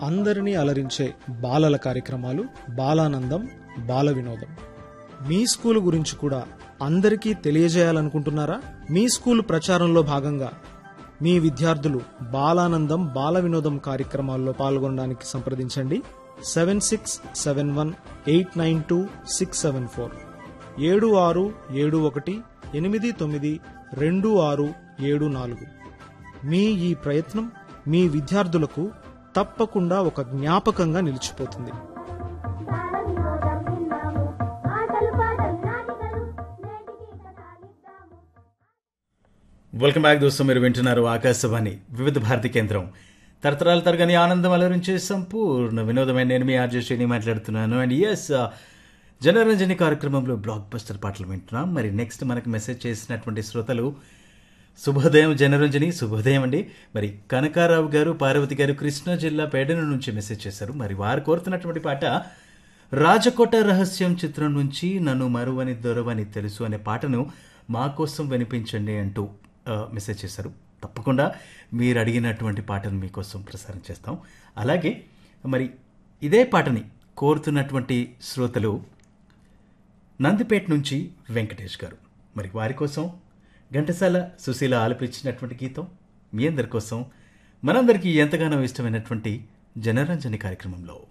అందరినీ అలరించే బాలల కార్యక్రమాలు బాలానందం బాల వినోదం మీ స్కూల్ గురించి కూడా అందరికీ తెలియజేయాలనుకుంటున్నారా మీ స్కూల్ ప్రచారంలో భాగంగా మీ విద్యార్థులు బాలానందం బాల వినోదం కార్యక్రమాల్లో పాల్గొనడానికి సంప్రదించండి seven six seven one eight nine two six seven four ఏడు ఆరు ఏడు ఒకటి ఎనిమిది తొమ్మిది రెండు ఆరు ఏడు నాలుగు మీ ఈ ప్రయత్నం మీ విద్యార్థులకు తప్పకుండా ఒక జ్ఞాపకంగా నిలిచిపోతుంది బాలవినోదం విన్నాము ఆటలు పాటలు నాటికలు నేటికి కథాలిద్దాము వెల్కమ్ బ్యాక్ దోస్తు మీరు వింటున్నారు ఆకాశవాణి వివిధ భారతి కేంద్రం తరతరాల తరగని ఆనందం అలరించే సంపూర్ణ వినోదమైన నేను మీ ఆర్జే శ్రేణి మాట్లాడుతున్నాను అండ్ ఎస్ జనరంజని కార్యక్రమంలో బ్లాక్ బస్టర్ పాటలు వింటున్నాం మరి నెక్స్ట్ మనకు మెసేజ్ చేసినటువంటి శ్రోతలు శుభోదయం జనరంజని శుభోదయం అండి మరి కనకారావు గారు పార్వతి గారు కృష్ణా జిల్లా పేడన నుంచి మెసేజ్ చేశారు మరి వారు కోరుతున్నటువంటి పాట రాజకోట రహస్యం చిత్రం నుంచి నన్ను మరువని దొరవని తెలుసు అనే పాటను మా కోసం వినిపించండి అంటూ ఆ, మెసేజ్ చేశారు తప్పకుండా మీరు అడిగినటువంటి పాటను మీకోసం ప్రసారం చేస్తాం అలాగే మరి ఇదే పాటని కోరుతున్నటువంటి శ్రోతలు నందిపేట నుంచి వెంకటేష్ గారు మరి వారి కోసం ఘంటసాల సుశీల ఆలపించినటువంటి గీతం మీ అందరి కోసం మనందరికీ ఎంతగానో ఇష్టమైనటువంటి జనరంజని కార్యక్రమంలో